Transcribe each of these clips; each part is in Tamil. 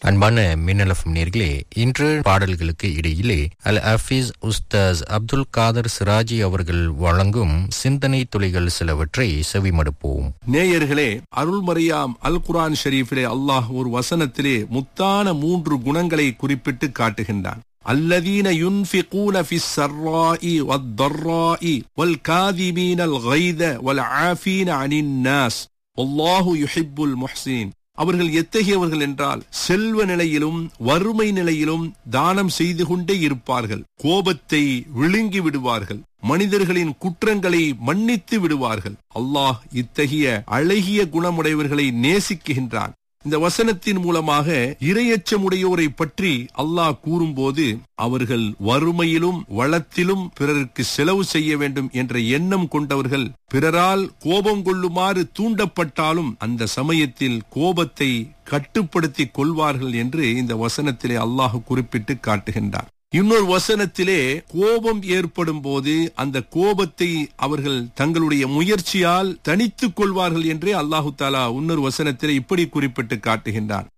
அன்பான மின்னலஃபம் நேர்களே இன்று பாடல்களுக்கு இடையிலே அல் ஹஃபீஸ் உஸ்தாஸ் அப்துல் காதர் சிராஜி அவர்கள் வழங்கும் சிந்தனை துளிகள் சிலவற்றை செவிமடுப்போம் நேயர்களே அருள்மறையாம் அல் குரான் ஷரீஃபிலே அல்லாஹ் ஒரு வசனத்திலே முத்தான மூன்று குணங்களை குறிப்பிட்டு காட்டுகின்றான் الذين ينفقون في السراء والضراء والكاذبين الغيظ والعافين عن الناس والله يحب المحسنين அவர்கள் எத்தகையவர்கள் என்றால் செல்வ நிலையிலும் வறுமை நிலையிலும் தானம் செய்து கொண்டே இருப்பார்கள் கோபத்தை விழுங்கி விடுவார்கள் மனிதர்களின் குற்றங்களை மன்னித்து விடுவார்கள் அல்லாஹ் இத்தகைய அழகிய குணமுடையவர்களை நேசிக்குகின்றான் இந்த வசனத்தின் மூலமாக இரையச்சமுடையோரை பற்றி அல்லாஹ் கூறும்போது அவர்கள் வறுமையிலும் வளத்திலும் பிறருக்கு செலவு செய்ய வேண்டும் என்ற எண்ணம் கொண்டவர்கள் பிறரால் கோபம் கொள்ளுமாறு தூண்டப்பட்டாலும் அந்த சமயத்தில் கோபத்தை கட்டுப்படுத்திக் கொள்வார்கள் என்று இந்த வசனத்திலே அல்லாஹ் குறிப்பிட்டு காட்டுகின்றார் இன்னொரு வசனத்திலே கோபம் ஏற்படும் போது அந்த கோபத்தை அவர்கள் தங்களுடைய முயற்சியால் தனித்துக் கொள்வார்கள் என்றே அல்லாஹு தாலா இன்னொரு வசனத்திலே இப்படி குறிப்பிட்டு காட்டுகின்றான்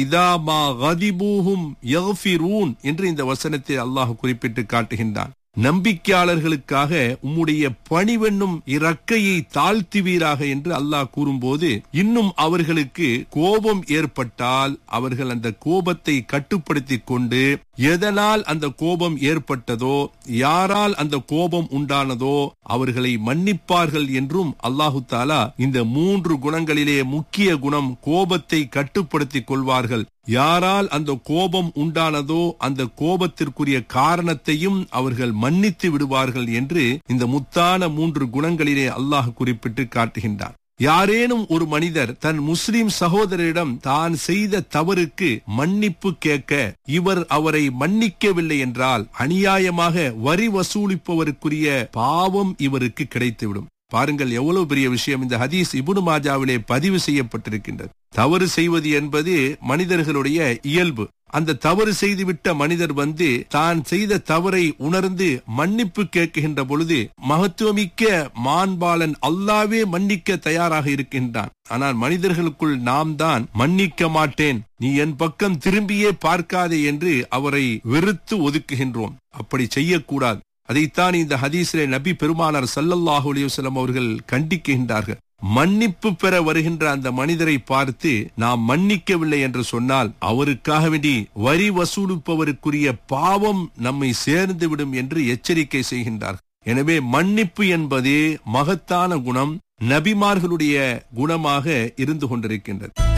என்று இந்த வசனத்தை அல்லாஹ் குறிப்பிட்டு காட்டுகின்றான் நம்பிக்கையாளர்களுக்காக உம்முடைய பணிவென்னும் இறக்கையை தாழ்த்துவீராக என்று அல்லாஹ் கூறும்போது இன்னும் அவர்களுக்கு கோபம் ஏற்பட்டால் அவர்கள் அந்த கோபத்தை கட்டுப்படுத்திக் கொண்டு எதனால் அந்த கோபம் ஏற்பட்டதோ யாரால் அந்த கோபம் உண்டானதோ அவர்களை மன்னிப்பார்கள் என்றும் அல்லாஹு தாலா இந்த மூன்று குணங்களிலே முக்கிய குணம் கோபத்தை கட்டுப்படுத்திக் கொள்வார்கள் யாரால் அந்த கோபம் உண்டானதோ அந்த கோபத்திற்குரிய காரணத்தையும் அவர்கள் மன்னித்து விடுவார்கள் என்று இந்த முத்தான மூன்று குணங்களிலே அல்லாஹ் குறிப்பிட்டு காட்டுகின்றார் யாரேனும் ஒரு மனிதர் தன் முஸ்லிம் சகோதரரிடம் தான் செய்த தவறுக்கு மன்னிப்பு கேட்க இவர் அவரை மன்னிக்கவில்லை என்றால் அநியாயமாக வரி வசூலிப்பவருக்குரிய பாவம் இவருக்கு கிடைத்துவிடும் பாருங்கள் எவ்வளவு பெரிய விஷயம் இந்த ஹதீஸ் இபுனு மாஜாவிலே பதிவு செய்யப்பட்டிருக்கின்றது தவறு செய்வது என்பது மனிதர்களுடைய இயல்பு அந்த தவறு செய்துவிட்ட மனிதர் வந்து தான் செய்த தவறை உணர்ந்து மன்னிப்பு கேட்கின்ற பொழுது மகத்துவமிக்க மாண்பாளன் அல்லாவே மன்னிக்க தயாராக இருக்கின்றான் ஆனால் மனிதர்களுக்குள் நாம் தான் மன்னிக்க மாட்டேன் நீ என் பக்கம் திரும்பியே பார்க்காதே என்று அவரை வெறுத்து ஒதுக்குகின்றோம் அப்படி செய்யக்கூடாது அதைத்தான் இந்த ஹதீஸிலே நபி பெருமானார் சல்லல்லாஹு அலிவசலம் அவர்கள் கண்டிக்கின்றார்கள் மன்னிப்பு பெற வருகின்ற அந்த மனிதரை பார்த்து நாம் மன்னிக்கவில்லை என்று சொன்னால் அவருக்காக வேண்டி வரி வசூலிப்பவருக்குரிய பாவம் நம்மை சேர்ந்து விடும் என்று எச்சரிக்கை செய்கின்றார் எனவே மன்னிப்பு என்பதே மகத்தான குணம் நபிமார்களுடைய குணமாக இருந்து கொண்டிருக்கின்றது